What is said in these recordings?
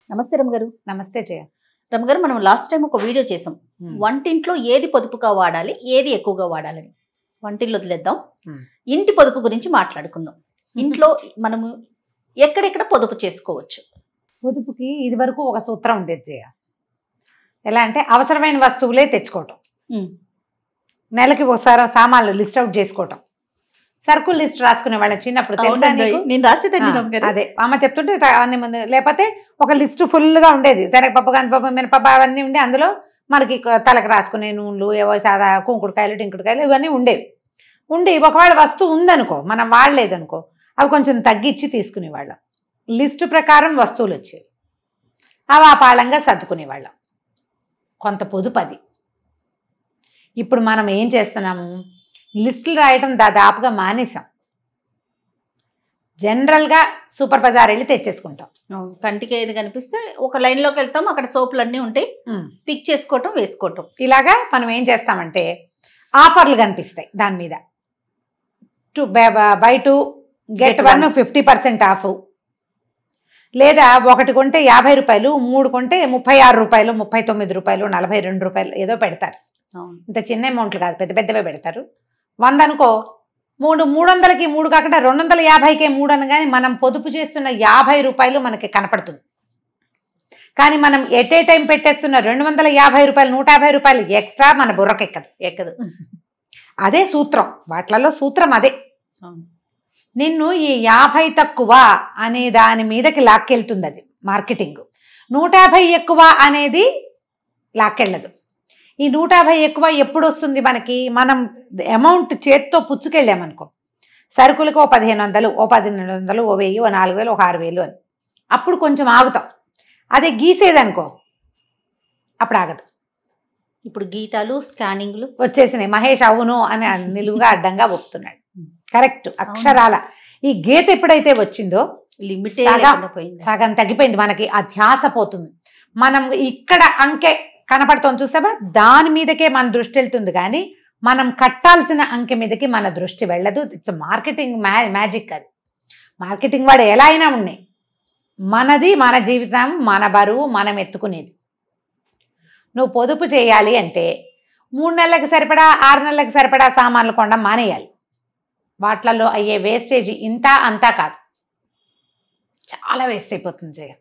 నమస్తే రమగారు నమస్తే జయ రమగారు మనం లాస్ట్ టైం ఒక వీడియో చేసాం వంటింట్లో ఏది పొదుపుగా వాడాలి ఏది ఎక్కువగా వాడాలని వంటిల్లో వదిలేద్దాం Hmm. ఇంటి పొదుపు గురించి మాట్లాడుకుందాం ఇంట్లో మనము ఎక్కడెక్కడ పొదుపు చేసుకోవచ్చు పొదుపుకి ఇది వరకు ఒక సూత్రం ఉండేది జయ ఎలా అంటే అవసరమైన వస్తువులే తెచ్చుకోవటం Hmm. నెలకి ఒకసారి సామాన్లు లిస్ట్ అవుట్ చేసుకోవటం సరుకులు లిస్ట్ రాసుకునే వాళ్ళ చిన్నప్పుడు తెలుసా అవునండి. నీకు? నేను రాసేదండి ఆ, రమగారు అదే అమ్మ చెప్తుంటే ఇట్లా అన్ని ముందు లేకపోతే ఒక లిస్ట్ గా ఉండేది శనగపప్పు కందిపప్పు మినపప్పు అవన్నీ ఉండి అందులో మనకి క- తలకు రాసుకునే నూనెలు ఏవో సాదా కుంకుడుకాయలు టింకుడుకాయలు ఇవన్నీ ఉండేవి ఉండి ఒకవేళ వస్తువు ఉందనుకో మనం వాడలేదనుకో అవి కొంచెం తగ్గించి తీసుకునేవాళ్ళం లిస్టు ప్రకారం వస్తువులు వచ్చేవి అవి ఆ పాళంగా సర్దుకునేవాళ్ళం కొంత పొదుపు అది ఇప్పుడు మనం ఏం చేస్తున్నాము లిస్టులు రాయటం దాదాపుగా మానేసాం జనరల్గా సూపర్ బజార్ వెళ్ళి తెచ్చేసుకుంటాం అవును. కంటికి ఏది కనిపిస్తే ఒక లైన్ లోకి వెళ్తాం అక్కడ సోపులు అన్నీ ఉంటాయి పిక్ చేసుకోవటం వేసుకోవటం ఇలాగా మనం ఏం చేస్తామంటే ఆఫర్లు కనిపిస్తాయి దాని మీద to buy to get Get one one. Fifty percent off లేదా ఒకటి కొంటే యాభై రూపాయలు మూడు కొంటే ముప్పై ఆరు రూపాయలు ముప్పై తొమ్మిది రూపాయలు నలభై రెండు రూపాయలు ఏదో పెడతారు అవును ఇంత చిన్న అమౌంట్లు కాదు పెద్ద పెద్దవే పెడతారు వంద అనుకో మూడు మూడు వందలకి మూడు కాకుండా రెండు వందల యాభైకే మూడు అనగానే మనం పొదుపు చేస్తున్న యాభై రూపాయలు మనకి కనపడుతుంది కానీ మనం ఎట్ ఏ టైం పెట్టేస్తున్న రెండు వందల యాభై రూపాయలు నూట యాభై రూపాయలు ఎక్స్ట్రా మన బుర్రకెక్కదు ఎక్కదు అదే సూత్రం వాటిలలో సూత్రం అదే అవును. నిన్ను ఈ యాభై తక్కువ అనే దాని మీదకి లాక్కెళ్తుంది అది మార్కెటింగ్ నూట యాభై ఎక్కువ అనేది లాక్కెళ్ళదు ఈ నూట యాభై ఎక్కువ ఎప్పుడు వస్తుంది మనకి మనం అమౌంట్ చేత్తో పుచ్చుకెళ్ళామనుకో సరుకులకు ఓ పదిహేను వందలు ఓ పదిహేను వందలు ఓ వెయ్యి ఓ నాలుగు వేలు ఒక ఆరు వేలు అని అప్పుడు కొంచెం ఆగుతాం అదే గీసేదనుకో అప్పుడు ఆగదు ఇప్పుడు గీటాలు స్కానింగ్లు వచ్చేసినాయి మహేష్ అవును అని నిలువుగా అడ్డంగా ఒప్పుతున్నాడు కరెక్ట్ అక్షరాల ఈ గీత ఎప్పుడైతే వచ్చిందో లిమిట్ సగం. సగం తగ్గిపోయింది మనకి ఆ ధ్యాస పోతుంది మనం ఇక్కడ అంకె కనపడుతోంది చూసావా దాని మీదకే మన దృష్టి వెళ్తుంది కానీ మనం కట్టాల్సిన అంకె మీదకి మన దృష్టి వెళ్ళదు ఇట్స్ మార్కెటింగ్ మ్యా మ్యాజిక్ అది మార్కెటింగ్ వాడు ఎలా అయినా ఉన్నాయి మనది మన జీవితం మన బరువు మనం ఎత్తుకునేది నువ్వు పొదుపు చేయాలి అంటే మూడు నెలలకు సరిపడా ఆరు నెలలకు సరిపడా సామాన్లు కొనడం మానేయాలి వాటిలలో అయ్యే వేస్టేజ్ ఇంత అంతా కాదు చాలా వేస్ట్ అయిపోతుంది జయ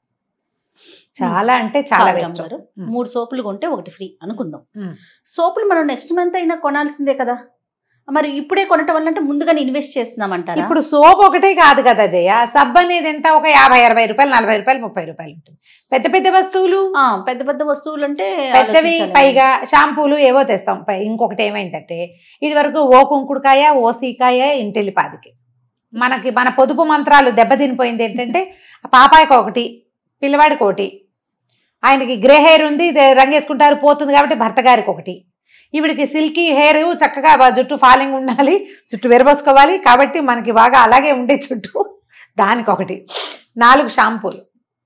చాలా అంటే చాలా కాదు వేస్ట్ రమగారు. మూడు సోపులు కొంటే ఒకటి ఫ్రీ అనుకుందాం మ్మ్. సోపులు మనం నెక్స్ట్ మంత్ అయినా కొనాల్సిందే కదా మరి ఇప్పుడే కొనటం వల్ల అంటే ముందుగానే ఇన్వెస్ట్ చేస్తున్నామంటారా ఇప్పుడు సోప్ ఒకటే కాదు కదా జయ సబ్ అనేది ఎంత ఒక యాభై అరవై రూపాయలు నలభై రూపాయలు ముప్పై రూపాయలు ఉంటుంది పెద్ద పెద్ద వస్తువులు ఆ, పెద్ద పెద్ద వస్తువులు అంటే పెద్దవి ఆలోచించాలి. పైగా షాంపూలు ఏవో తెస్తాం పై- ఇంకొకటి ఏమైందంటే ఇది వరకు ఓ కుంకుడుకాయ ఓ సీకాయ ఇంటెల్లిపాదికి మనకి మన పొదుపు మంత్రాలు దెబ్బతినిపోయింది ఏంటంటే పాపాయికి ఒకటి పిల్లవాడికి ఒకటి ఆయనకి గ్రే హెయిర్ ఉంది ఇది రంగేసుకుంటారు పోతుంది కాబట్టి భర్త గారికి ఒకటి ఈవిడికి సిల్కీ హెయిర్ చక్కగా బా- జుట్టు ఫాలింగ్ ఉండాలి జుట్టు విరబోసుకోవాలి కాబట్టి మనకి బాగా అలాగే ఉండే జుట్టు దానికి ఒకటి నాలుగు షాంపూలు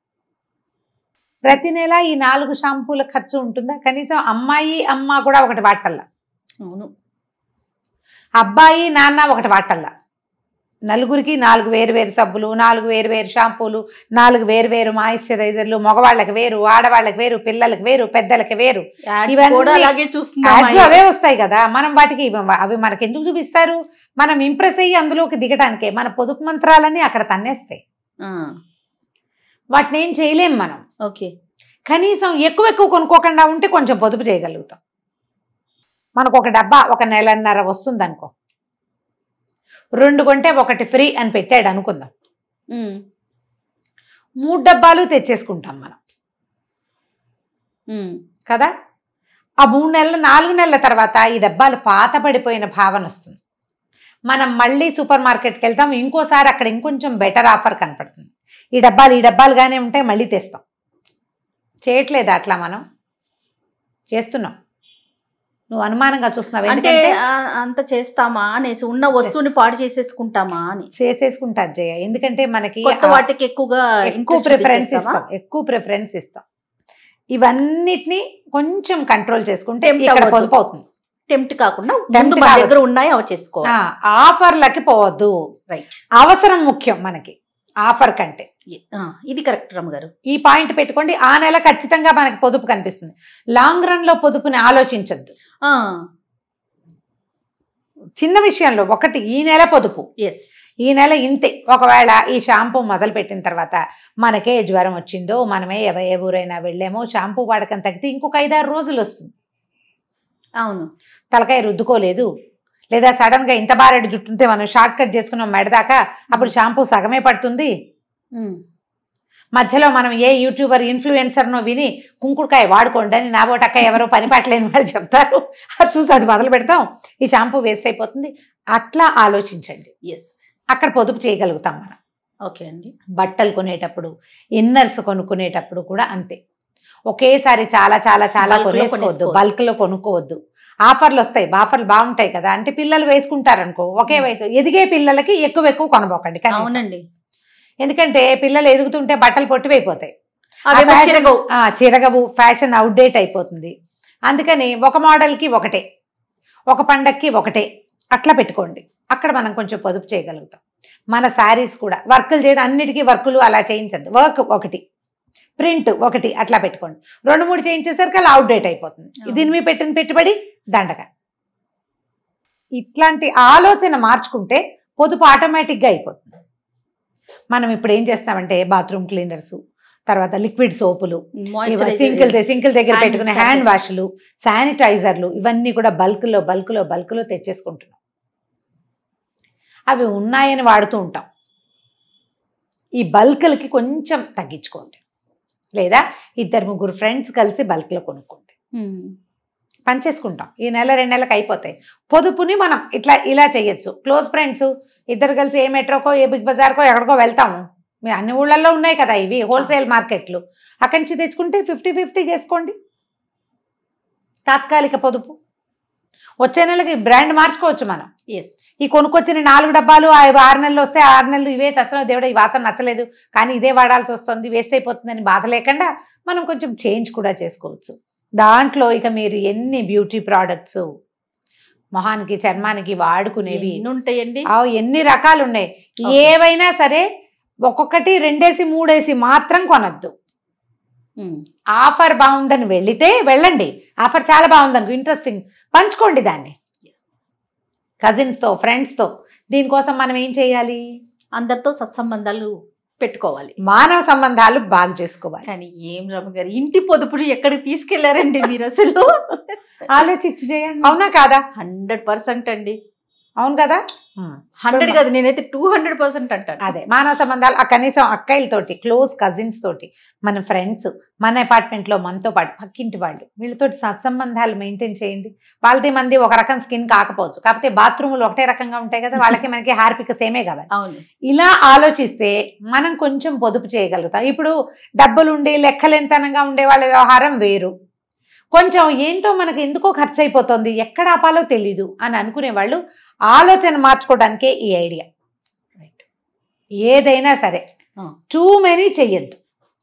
ప్రతి నెల ఈ నాలుగు షాంపూల ఖర్చు ఉంటుందా కనీసం అమ్మాయి అమ్మ కూడా ఒకటి వాటల్లా అవును అబ్బాయి నాన్న ఒకటి వాటల్లా నలుగురికి నాలుగు వేరు వేరు సబ్బులు నాలుగు వేరు వేరు షాంపూలు నాలుగు వేరు వేరు మాయిశ్చరైజర్లు మగవాళ్ళకి వేరు ఆడవాళ్ళకి వేరు పిల్లలకి వేరు పెద్దలకి వేరు Ads ఇవన్నీ కూడా అలాగే చూస్తున్నాం యాడ్స్ అవే వస్తాయి కదా మనం వాటికి ఇవ్వ- అవి మనకి ఎందుకు చూపిస్తారు మనం ఇంప్రెస్ అయ్యి అందులోకి దిగడానికే మన పొదుపు మంత్రాలన్నీ అక్కడ తన్నేస్తాయి ఆ, వాటిని ఏం చేయలేం మనం ఓకే కనీసం ఎక్కువ ఎక్కువ కొనుక్కోకుండా ఉంటే కొంచెం పొదుపు చేయగలుగుతాం మనకు ఒక డబ్బా ఒక నెలన్నర వస్తుంది అనుకో రెండు కొంటే ఒకటి ఫ్రీ అని పెట్టాడు అనుకుందాం ఉమ్, మూడు డబ్బాలు తెచ్చేసుకుంటాం మనం ఉమ్, కదా ఆ మూడు నెలల నాలుగు నెలల తర్వాత ఈ డబ్బాలు పాత పడిపోయిన భావన వస్తుంది మనం మళ్ళీ సూపర్ మార్కెట్కి వెళ్తాం ఇంకోసారి అక్కడ ఇంకొంచెం బెటర్ ఆఫర్ కనపడుతుంది ఈ డబ్బాలు ఈ డబ్బాలుగానే ఉంటాయి మళ్ళీ తెస్తాం చేయట్లేదు అట్లా మనం చేస్తున్నాం నువ్వు అనుమానంగా చూస్తున్నావు అంటే ఎందుకంటే ఆ, అంత చేస్తామా అనేసి ఉన్న వస్తువుని పాడు చేసేసుకుంటామా అని చేసేసుకుంటారు జయ ఎందుకంటే మనకి కొత్త ఆ- వాటికి ఎక్కువగా ఎక్కువ interest ప్రిఫరెన్స్ చూపిస్తామా? ఇస్తాం ఎక్కువ ప్రిఫరెన్స్ ఇస్తాం ఇవన్నిటిని కొంచెం కంట్రోల్ చేసుకుంటే Tempt ఇక్కడ అవ్వద్దు. పొదుపు అవుతుంది టెంప్ట్ కాకుండా Tempt ముందు మన కావద్దు. దగ్గర ఉన్నాయి అవి చేసుకోవాలి ఆ, ఆఫర్లకి పోవద్దు రైట్ అవసరం ముఖ్యం మనకి ఆఫర్ కంటే ఆ, ఇది కరెక్ట్ రమ్మగారు ఈ పాయింట్ పెట్టుకోండి ఆ నెల ఖచ్చితంగా మనకి పొదుపు కనిపిస్తుంది లాంగ్ రన్ లో పొదుపుని ఆలోచించద్దు ఆ చిన్న విషయంలో ఒకటి ఈ నెల పొదుపు ఎస్ ఈ నెల ఇంతే ఒకవేళ ఈ షాంపూ మొదలు పెట్టిన తర్వాత మనకే జ్వరం వచ్చిందో మనమే ఎవ- ఏ ఊరైనా వెళ్ళామో షాంపూ వాడకం తగ్గితే ఇంకొక ఐదారు రోజులు వస్తుంది అవును తలకాయ రుద్దుకోలేదు లేదా సడన్ గా ఇంత బారెడు జుట్టుంటే మనం షార్ట్ కట్ చేసుకున్నాం మెడదాకా అప్పుడు షాంపూ సగమే పడుతుంది ఉమ్. మధ్యలో మనం ఏ యూట్యూబర్ ఇన్ఫ్లుయెన్సర్నో విని కుంకుడుకాయ వాడుకోండి అని నా బోటక్క ఎవరో పని పట్టలేని వాళ్ళు చెప్తారు అది చూసి అది మొదలు పెడతాం ఈ షాంపూ వేస్ట్ అయిపోతుంది అట్లా ఆలోచించండి ఎస్ అక్కడ పొదుపు చేయగలుగుతాం మనం ఓకే అండి బట్టలు కొనేటప్పుడు ఇన్నర్స్ కొనుక్కునేటప్పుడు కూడా అంతే ఒకేసారి చాలా చాలా చాలా Bulk లో కొనేసుకోవద్దు కొనేసుకోవద్దు. బల్క్ లో కొనుక్కోవద్దు ఆఫర్లు వస్తాయి ఆఫర్లు బాగుంటాయి కదా అంటే పిల్లలు వేసుకుంటారు అనుకో ఒకే వయసు ఎదిగే పిల్లలకి ఎక్కువ ఎక్కువ కొనబోకండి కనీసం. అవునండి ఎందుకంటే పిల్లలు ఎదుగుతుంటే బట్టలు పొట్టివైపోతాయి అవేమో fashion- చిరగవు ఆ, చిరగవు ఫ్యాషన్ అవుట్డేట్ అయిపోతుంది అందుకని ఒక మోడల్కి ఒకటే ఒక పండక్కి ఒకటే అట్లా పెట్టుకోండి అక్కడ మనం కొంచెం పొదుపు చేయగలుగుతాం మన శారీస్ కూడా వర్కులు చేయడం అన్నిటికీ వర్కులు అలా చేయించద్దు వర్క్ ఒకటి ప్రింట్ ఒకటి అట్లా పెట్టుకోండి రెండు మూడు చేయించేసరికి అలా అవుట్డేట్ అయిపోతుంది అవును. దీని మీద పెట్టిన పెట్టుబడి దండగ ఇట్లాంటి ఆలోచన మార్చుకుంటే పొదుపు ఆటోమేటిక్గా అయిపోతుంది మనం ఇప్పుడు ఏం చేస్తామంటే బాత్రూమ్ క్లీనర్స్ తర్వాత లిక్విడ్ సోపులు సింకిల్ సింకిల్ దగ్గర Hand పెట్టుకునే హ్యాండ్ sanitizer. వాష్లు శానిటైజర్లు ఇవన్నీ కూడా బల్క్లో బల్క్లో బల్క్లో తెచ్చేసుకుంటున్నాం అవి ఉన్నాయని వాడుతూ ఉంటాం ఈ బల్క్లకి కొంచెం తగ్గించుకోండి లేదా ఇద్దరు ముగ్గురు ఫ్రెండ్స్ కలిసి బల్క్లో కొనుక్కోండి పనిచేసుకుంటాం ఈ నెల రెండు నెలలకు అయిపోతాయి పొదుపుని మనం ఇట్లా ఇలా చేయొచ్చు క్లోజ్ ఫ్రెండ్స్ ఇద్దరు కలిసి ఏ మెట్రోకో ఏ బిగ్ బజార్కో ఎక్కడికో వెళ్తాము మీ అన్ని ఊళ్ళల్లో ఉన్నాయి కదా ఇవి హోల్సేల్ మార్కెట్లు అక్కడి నుంచి తెచ్చుకుంటే ఫిఫ్టీ ఫిఫ్టీ చేసుకోండి తాత్కాలిక పొదుపు వచ్చే నెలకి బ్రాండ్ మార్చుకోవచ్చు మనం ఎస్ ఈ కొనుక్కొచ్చిన నాలుగు డబ్బాలు ఆ ఆరు నెలలు వస్తే ఆరు నెలలు ఇవే చచ్చడం దేవుడు ఈ వాసన నచ్చలేదు కానీ ఇదే వాడాల్సి వస్తుంది వేస్ట్ అయిపోతుందని బాధ లేకుండా మనం కొంచెం చేంజ్ కూడా చేసుకోవచ్చు దాంట్లో ఇక మీరు ఎన్ని బ్యూటీ ప్రోడక్ట్స్ మొహానికి చర్మానికి వాడుకునేవి ఎన్ని ఉంటాయండి ఆ ఎన్ని రకాలు ఉన్నాయి Okay. ఏవైనా సరే ఒక్కొక్కటి రెండేసి మూడేసి మాత్రం కొనద్దు ఉమ్. ఆఫర్ బాగుందని వెళితే వెళ్ళండి ఆఫర్ చాలా బాగుందనుకో ఇంట్రెస్టింగ్ పంచుకోండి దాన్ని Yes. కజిన్స్తో ఫ్రెండ్స్తో దీనికోసం మనం ఏం చేయాలి అందరితో సత్సంబంధాలు పెట్టుకోవాలి మానవ సంబంధాలు బాగు చేసుకోవాలి కానీ ఏం రమ్మ గారు ఇంటి పొదుపుని ఎక్కడికి తీసుకెళ్లారండి మీరు అసలు ఆలోచించి చేయండి అవునా కాదా హండ్రెడ్ పర్సెంట్ అండి అవును కదా హండ్రెడ్ కాదు నేనైతే టూ హండ్రెడ్ పర్సెంట్ అంటాను అదే మానవ సంబంధాలు ఆ కనీసం అక్కయ్యలతోటి క్లోజ్ కజిన్స్ తోటి మన ఫ్రెండ్స్ మన అపార్ట్మెంట్లో మనతో పాటు పక్కింటి వాళ్ళు వీళ్ళతోటి సత్సంబంధాలు మెయింటైన్ చేయండి వాళ్ళది మంది ఒక రకం స్కిన్ కాకపోవచ్చు కాకపోతే బాత్రూములు ఒకటే రకంగా ఉంటాయి కదా వాళ్ళకి మనకి హార్పిక సేమే కదా అవును ఇలా ఆలోచిస్తే మనం కొంచెం పొదుపు చేయగలుగుతాం ఇప్పుడు డబ్బులుండి లెక్కలెంతనంగా ఉండే వాళ్ళ వ్యవహారం వేరు కొంచెం ఏంటో మనకి ఎందుకో ఖర్చు అయిపోతుంది ఎక్కడ ఆపాలో తెలీదు అని అనుకునే వాళ్ళు ఆలోచన మార్చుకోవడానికే ఈ ఐడియా రైట్ ఏదైనా సరే ఆ. టూ మెనీ చెయ్యొద్దు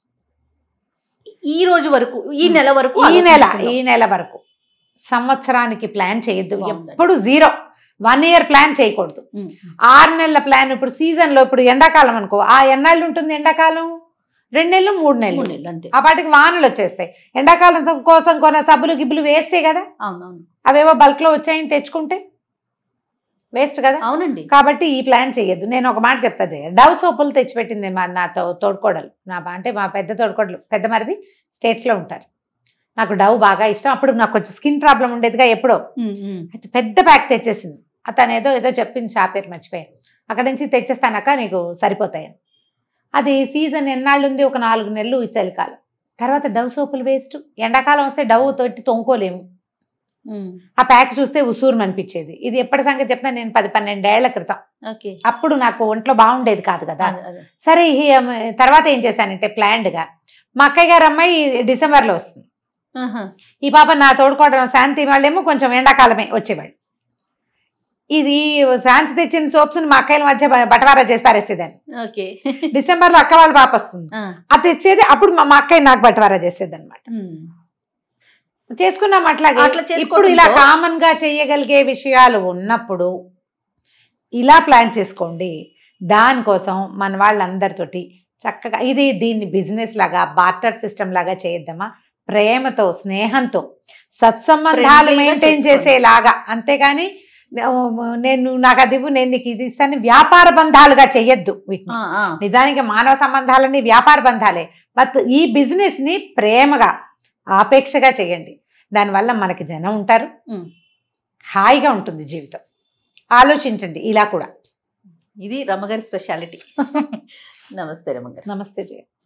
ఈ రోజు వరకు ఈ ఉమ్. నెల వరకు ఈ నెల ఆలోచించుకుందాం. ఈ నెల వరకు సంవత్సరానికి ప్లాన్ చేయొద్దు బాగుందండి. ఎప్పుడు జీరో వన్ ఇయర్ ప్లాన్ చేయకూడదు ఉమ్. ఆరు నెలల ప్లాన్ ఇప్పుడు season లో ఇప్పుడు ఎండాకాలం అనుకో ఆ ఎన్నాళ్ళు ఉంటుంది ఎండాకాలం రెండు నెలలు మూడు నెలలు మూడు నెలలు అంతే ఆ పాటికి వానలు వచ్చేస్తాయి ఎండాకాలం సం- కోసం కొన్న సబ్బులు గిబ్బులు వేస్టే కదా అవునవును అవేవో బల్క్ లో వచ్చాయని తెచ్చుకుంటే వేస్ట్ కదా అవునండి కాబట్టి ఈ ప్లాన్ చేయొద్దు నేను ఒక మాట చెప్తా జయ డవ్ సోపులు తెచ్చిపెట్టింది మా నాతో తోడుకోడలు నా బా- అంటే మా పెద్ద తోడుకోడలు పెద్ద మరిది స్టేట్స్లో ఉంటారు నాకు డవ్ బాగా ఇష్టం అప్పుడు నాకు కొంచెం స్కిన్ ప్రాబ్లం ఉండేదిగా ఎప్పుడో ఉమ్, ఉమ్. అయితే పెద్ద ప్యాక్ తెచ్చేసింది అతను ఏదో ఏదో చెప్పింది షాప్ పేరు మర్చిపోయాను అక్కడి నుంచి తెచ్చేస్తానక్క నీకు సరిపోతాయని అది సీజన్ ఎన్నాళ్ళు ఉంది ఒక నాలుగు నెలలు ఈ చలికాలం తర్వాత డవ్ సోపులు వేస్ట్ ఎండాకాలం వస్తే డవ్ తోటి తొంకోలేము ఉమ్. ఆ ప్యాక్ చూస్తే ఉసూరు అనిపించేది ఇది ఎప్పటి సంగతి చెప్తా నేను పది పన్నెండేళ్ల క్రితం ఓకే అప్పుడు నాకు ఒంట్లో బాగుండేది కాదు కదా అదే, అదే. సరే ఈ, um, తర్వాత ఏం చేశానంటే ప్లాన్డ్గా మా అక్కయ్య గారు అమ్మాయి డిసెంబర్లో వస్తుంది ఆహా. ఈ పాప నా తోడుకోవడం శాంతి వాళ్ళేమో కొంచెం ఎండాకాలమే వచ్చేవాళ్ళు ఇది శాంతి తెచ్చిన సోప్స్ మా అక్కయ్యల మధ్య బ- బటవారా చేసి పారేసేదాన్ని ఓకే డిసెంబర్లో అక్క వాళ్ళ పాప వస్తుంది ఆ. అది తెచ్చేది అప్పుడు మా మా అక్కయ్య నాకు బటవారా చేసేది అనమాట ఉమ్. చేసుకున్నాం అట్లాగే అట్లా చేసుకోవడంతో- ఇప్పుడు ఇలా కామన్ గా చేయగలిగే విషయాలు ఉన్నప్పుడు ఇలా ప్లాన్ చేసుకోండి దానికోసం మన వాళ్ళందరితోటి చక్కగా ఇది దీన్ని బిజినెస్ లాగా బార్టర్ సిస్టమ్ లాగా చేద్దామా ప్రేమతో స్నేహంతో సత్సంబంధాలు Friendly గా మెయింటైన్ చేసుకోండి. చేసేలాగా అంతేగాని నే- నేను నాకు అది ఇవ్వు నేను నీకు ఇది ఇస్తాను వ్యాపార బంధాలుగా చెయ్యొద్దు వీటిని ఆ, ఆ. నిజానికి మానవ సంబంధాలన్నీ వ్యాపార బంధాలే బట్ ఈ బిజినెస్ ని ప్రేమగా ఆపేక్షగా చేయండి దానివల్ల మనకి జనం ఉంటారు ఉమ్. హాయిగా ఉంటుంది జీవితం ఆలోచించండి ఇలా కూడా ఇది రమ్మగారి స్పెషాలిటీ నమస్తే రమ్మగారు నమస్తే జయ